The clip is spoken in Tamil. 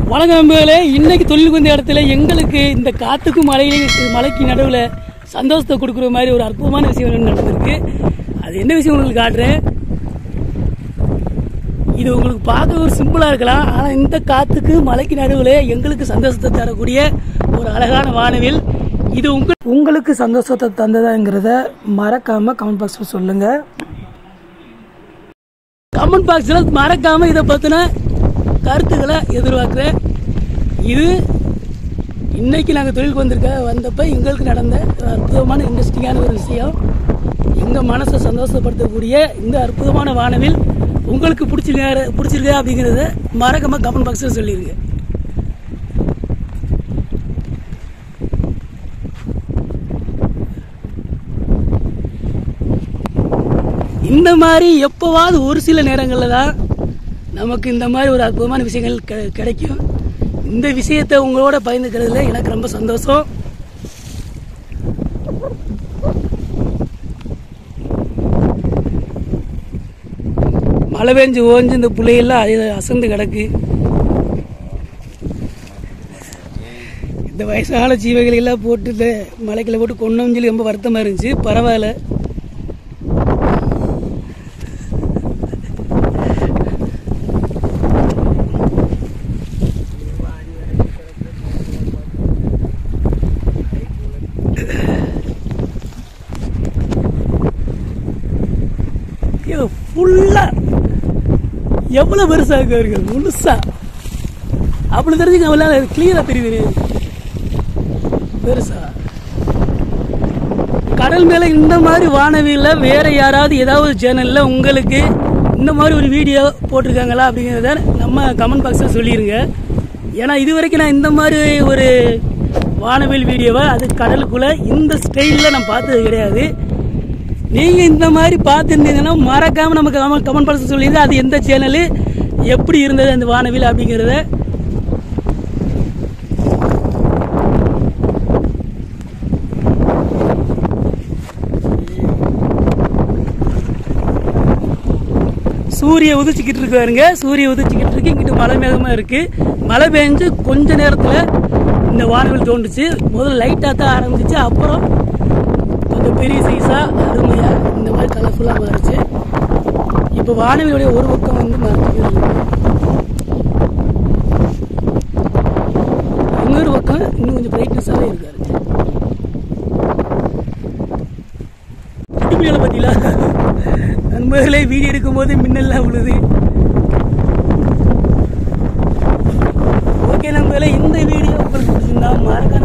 வணக்கம் நண்பர்களே இன்னைக்கு தொழிலுக்கு வந்த இடத்துல எங்களுக்கு இந்த காத்துக்கும் மழையும் மலைக்கு நடுவில் சந்தோஷத்தை கொடுக்குற மாதிரி ஒரு அற்புதமான விஷயம் ஒண்ணு நடந்திருக்கு அது என்ன விஷயம் உங்களுக்கு காட்டுறேன் இது உங்களுக்கு பார்க்க ஒரு சிம்பிளாக இருக்கலாம் ஆனால் இந்த காத்துக்கு மலைக்கு நடுவில் எங்களுக்கு சந்தோஷத்தை தரக்கூடிய ஒரு அழகான வானவில் இது உங்க உங்களுக்கு சந்தோஷத்தை தந்ததாங்கிறத மறக்காம கமெண்ட் பாக்ஸில் சொல்லுங்க கமெண்ட் பாக்ஸில் மறக்காம இதை பற்றின கருத்துக்களை எதிர்பார்க்குறேன் இது இன்னைக்கு நாங்கள் தொழிலுக்கு வந்திருக்க வந்தப்ப எங்களுக்கு நடந்த ஒரு அற்புதமான இன்ட்ரெஸ்டிங்கான ஒரு விஷயம் எங்கள் மனசை சந்தோஷப்படுத்தக்கூடிய இந்த அற்புதமான வானவில் உங்களுக்கு பிடிச்சிருக்க பிடிச்சிருக்கா அப்படிங்கிறத மறக்காம கமெண்ட் பாக்ஸில் சொல்லிடுங்க இந்த மாதிரி எப்போவாவது ஒரு சில நேரங்களில் தான் நமக்கு இந்த மாதிரி ஒரு அற்புதமான விஷயங்கள் கெ- கிடைக்கும் இந்த விஷயத்தை உங்களோட பகிர்ந்துக்கிறதுல எனக்கு ரொம்ப சந்தோஷம் மழை பெஞ்சு ஓஞ்சு இந்த புள்ளையெல்லாம் அ- அசந்து கிடக்கு இந்த வயசான ஜீவைகளை எல்லாம் போட்டு மலைக்குள்ள போட்டு கொண்டோம்னு சொல்லி ரொம்ப வருத்தமாக இருந்துச்சு பரவாயில்ல இது ஃபுல்லா எவ்வளவு பெருசா இருக்கு பாருங்க, முழுசா அப்படி தெரிஞ்சுக்க அவளால கிளியரா தெரியுது பெருசா கடல் மேல இந்த மாதிரி வானவியில வேற யாராவது ஏதாவது சேனல்ல உங்களுக்கு இந்த மாதிரி ஒரு வீடியோ போட்டிருக்காங்களா அப்படிங்கிறத நம்ம கமெண்ட் பாக்ஸில் சொல்லிடுங்க ஏன்னா இது வரைக்கும் நான் இந்த மாதிரி ஒரு வானவில் வீடியோவை அது கடலுக்குள்ள இந்த ஸ்டைலில் நான் பார்த்தது கிடையாது நீங்க இந்த மாதிரி பார்த்துருந்தீங்கன்னா மறக்காம நமக்கு கமெண்ட் கமெண்ட் பாக்ஸ் சொல்லிடுங்க அது எந்த சேனலு எப்படி இருந்தது அந்த வானவில் அப்படிங்கிறத சூரிய உதிச்சுக்கிட்டு இருக்கு பாருங்க சூரிய உதிச்சுக்கிட்டு இருக்கு இங்கிட்டு மழை மேகமா இருக்கு மழை பெஞ்சு கொஞ்ச நேரத்துல இந்த வானவில் தோண்டுச்சு முதல்ல லைட்டா தான் ஆரம்பிச்சு அப்புறம் கொஞ்சம் பெரிய சைஸா அருமையா இந்த மாதிரி கலர்ஃபுல்லா மாறிச்சு இப்போ வானவிலுடைய ஒரு பக்கம் வந்து மறைஞ்சு இன்னொரு பக்கம் இன்னும் கொஞ்சம் பிரைட்னஸாகவே இருக்காரு இடுமையில பத்திலா நண்பர்களே வீடியோ எடுக்கும்போது மின்னல்லாம் விழுது ஓகே நண்பர்களே இந்த வீடியோ உங்களுக்கு பிடிச்சிருந்தா மறக்காம